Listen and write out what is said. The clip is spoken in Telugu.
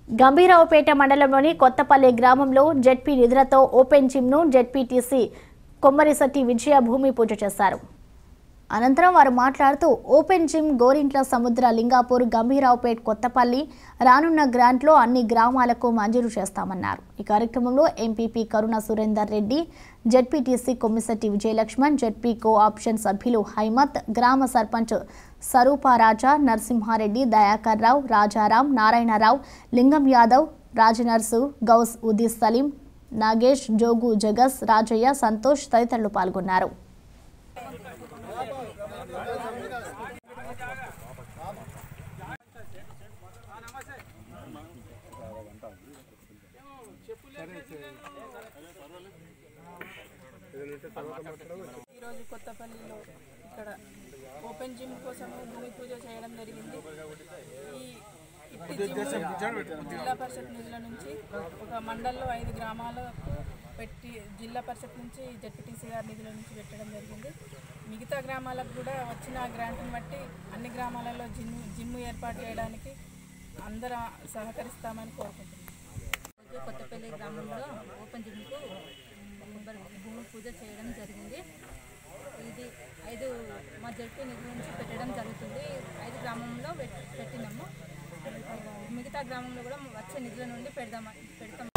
గంభీరావుపేట మండలంలోని కొత్తపల్లి గ్రామంలో జెడ్పీ నిధులతో ఓపెన్ జిమ్ను జెడ్పీటీసీ కొమ్మరిశెట్టి విజయ భూమి పూజ చేశారు అనంతరం వారు మాట్లాడుతూ ఓపెన్ జిమ్ గోరింట్ల సముద్ర లింగాపూర్ గంభీరావుపేట్ కొత్తపల్లి రానున్న గ్రాంట్లో అన్ని గ్రామాలకు మంజూరు చేస్తామన్నారు ఈ కార్యక్రమంలో MPP Karuna Surender Reddy ZPTC Kommisetti Vijayalakshman ZP co option సభ్యులు హైమత్ గ్రామ సర్పంచ్ సరూపారాజా నరసింహారెడ్డి దయాకర్ రావు రాజారాం నారాయణరావు లింగం యాదవ్ రాజనర్సు గౌస్ ఉదీస్ సలీం నాగేష్ జోగు జగస్ రాజయ్య సంతోష్ తదితరులు పాల్గొన్నారు ఈరోజు కొత్తపల్లిలో ఇక్కడ ఓపెన్ జిమ్ కోసం భూమి పూజ చేయడం జరిగింది ఈ ఇట్టి జిమ్ జిల్లా పరిషత్ నిధుల నుంచి ఒక మండల్లో ఐదు గ్రామాలకు పెట్టి జిల్లా పరిషత్ నుంచి జడ్పీటీసీ గారి నిధుల నుంచి పెట్టడం జరిగింది మిగతా గ్రామాలకు కూడా వచ్చిన గ్రాంట్ని బట్టి అన్ని గ్రామాలలో జిమ్ జిమ్ ఏర్పాటు చేయడానికి అందరూ సహకరిస్తామని కోరుకుంటున్నాం రోజు కొత్తపల్లి గ్రామంలో ఓపెన్ జిమ్కు భూమి పూజ చేయడం జరిగింది ఇది ఐదు మా జట్టు నిధుల నుంచి పెట్టడం జరుగుతుంది ఐదు గ్రామంలో పెట్- పెట్టినాము మిగతా గ్రామంలో కూడా వచ్చే నిధుల నుండి పెడదామని పెడతామని